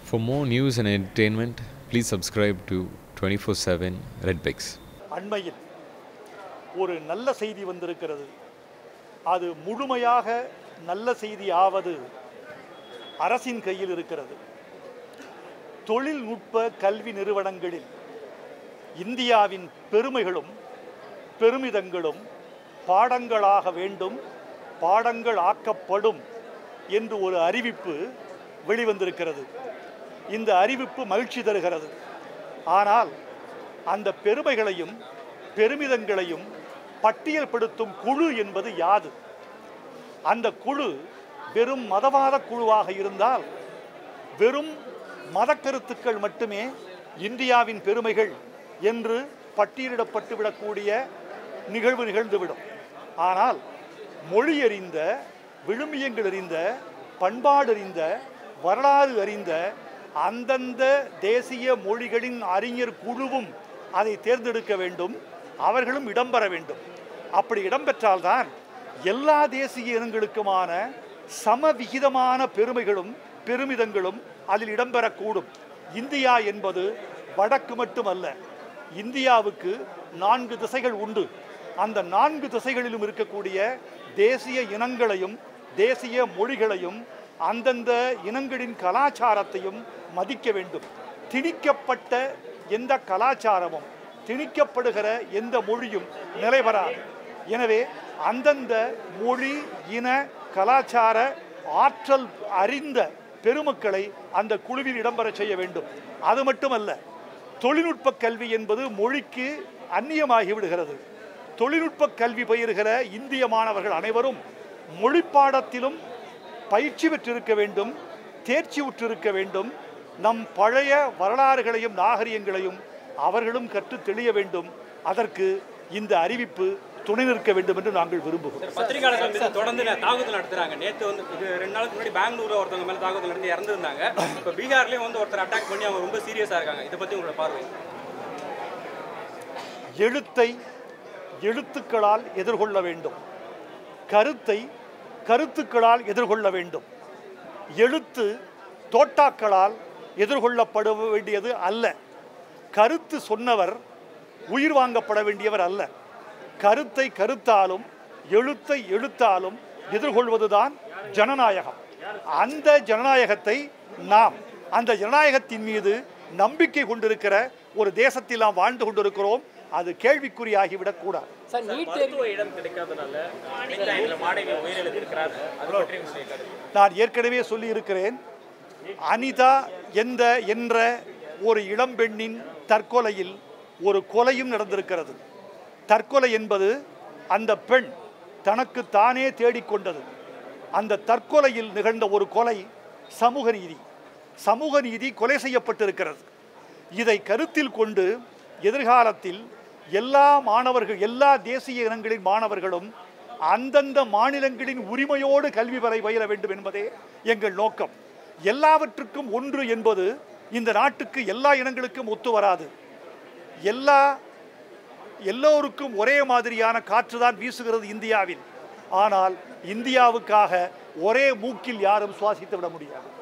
For more news and entertainment, please subscribe to 24 7 Redpix. அண்மையில் ஒரு நல்ல செய்தி வந்திருக்கிறது அது முழுமையாக நல்ல செய்தி ஆவது அரசின் கையில் இருக்கிறது தொழில்நுட்ப கல்வி நிறுவனங்களில் இந்தியாவின் பெருமைகளும் பெருமிதங்களும் பாடங்களாக வேண்டும் பாடங்கள் ஆக்கப்படும் என்று ஒரு அறிவிப்பு வெளிவந்திருக்கிறது இந்த அறிவிப்பு மகிழ்ச்சி தருகிறது ஆனால் அந்த பெருமைகளையும் பெருமிதங்களையும் பட்டியல்படுத்தும் குழு என்பது யாது அந்த குழு வெறும் மதவாத குழுவாக இருந்தால் வெறும் மத கருத்துக்கள் மட்டுமே இந்தியாவின் பெருமைகள் என்று பட்டியலிடப்பட்டு விடக்கூடிய நிகழ்வு நிகழ்ந்துவிடும் ஆனால் மொழி அறிந்த விழுமியங்கள் அறிந்த பண்பாடு அறிந்த வரலாறு அறிந்த அந்தந்த தேசிய மொழிகளின் அறிஞர் குழுவும் அதை தேர்ந்தெடுக்க வேண்டும் அவர்களும் இடம்பெற வேண்டும் அப்படி இடம்பெற்றால்தான் எல்லா தேசிய இனங்களுக்குமான சமவிகிதமான பெருமைகளும் பெருமிதங்களும் அதில் இடம்பெறக்கூடும் இந்தியா என்பது வடக்கு மட்டுமல்ல இந்தியாவுக்கு நான்கு திசைகள் உண்டு அந்த நான்கு திசைகளிலும் இருக்கக்கூடிய தேசிய இனங்களையும் தேசிய மொழிகளையும் அந்தந்த இனங்களின் கலாச்சாரத்தையும் மதிக்க வேண்டும் திணிக்கப்பட்ட எந்த கலாச்சாரமும் திணிக்கப்படுகிற எந்த மொழியும் நிலைபெறாது எனவே அந்தந்த மொழி இன கலாச்சார ஆற்றல் அறிந்த பெருமக்களை அந்த குழுவில் இடம்பெற செய்ய வேண்டும் அது மட்டுமல்ல தொழில்நுட்ப கல்வி என்பது மொழிக்கு அந்நியமாகி விடுகிறது தொழில்நுட்ப கல்வி பயிர்கிற இந்திய மாணவர்கள் அனைவரும் மொழி பாடத்திலும் பயிற்சி பெற்றிருக்க வேண்டும் தேர்ச்சி உற்றிருக்க வேண்டும் நம் பழைய வரலாறுகளையும் நாகரிகங்களையும் அவர்களும் கற்று தெளிய வேண்டும் அதற்கு இந்த அறிவிப்பு துணை நிற்க வேண்டும் என்று நாங்கள் விரும்புகிறோம் பத்திரிகையாளர்கள் மீது தொடர்ந்து ந- தாக்குதல் நடத்துறாங்க நேற்று வந்து இது ரெண்டு நாளுக்கு முன்னாடி பெங்களூர்ல ஒருத்தவங்க மேல தாக்குதல் நடத்தி இறந்துருந்தாங்க இப்போ பீகார்லயும் வந்து ஒருத்தர் அட்டாக் பண்ணி அவங்க ரொம்ப சீரியஸா இருக்காங்க இதை பத்தி உங்களோட பார்வை எழுத்தை எழுத்துக்களால் எதிர்கொள்ள வேண்டும் கருத்தை கருத்துக்களால் எதிர்கொள்ள வேண்டும் எழுத்து தோட்டாக்களால் எதிர்கொள்ளப்பட வேண்டியது அல்ல கருத்து சொன்னவர் உயிர் வாங்கப்பட வேண்டியவர் அல்ல கருத்தை கருத்தாலும் எழுத்தை எழுத்தாலும் எதிர்கொள்வதுதான் ஜனநாயகம் அந்த ஜனநாயகத்தை நாம் அந்த ஜனநாயகத்தின் மீது நம்பிக்கை கொண்டிருக்கிற ஒரு தேசத்தில் நாம் வாழ்ந்து கொண்டிருக்கிறோம் அது கேள்விக்குறியாகிவிடக் கூடாது சார் நீட் தேர்வு மருத்துவ இடம் கிடைக்காதனால அனைத்து மாணவி உயிரிழந்திருக்கிறார் அது பற்றி உங்களுடைய கருத்து நான் ஏற்கனவே சொல்லியிருக்கிறேன் அனிதா எந்த என்ற ஒரு இளம்பெண்ணின் தற்கொலையில் ஒரு கொலையும் நடந்திருக்கிறது தற்கொலை என்பது அந்த பெண் தனக்கு தானே தேடிக்கொண்டது அந்த தற்கொலையில் நிகழ்ந்த ஒரு கொலை சமூக நீதி சமூக நீதி கொலை செய்யப்பட்டிருக்கிறது இதை கருத்தில் கொண்டு எதிர்காலத்தில் எல்லா மாணவர்கள் எல்லா தேசிய இனங்களின் மாணவர்களும் அந்தந்த மாநிலங்களின் உரிமையோடு கல்வி வரை பயில வேண்டும் என்பதே எங்கள் நோக்கம் எல்லாவற்றுக்கும் ஒன்று என்பது இந்த நாட்டுக்கு எல்லா இனங்களுக்கும் ஒத்து வராது எல்லா எல்லோருக்கும் ஒரே மாதிரியான காற்று தான் வீசுகிறது இந்தியாவில் ஆனால் இந்தியாவுக்காக ஒரே மூக்கில் யாரும் சுவாசித்து விட முடியாது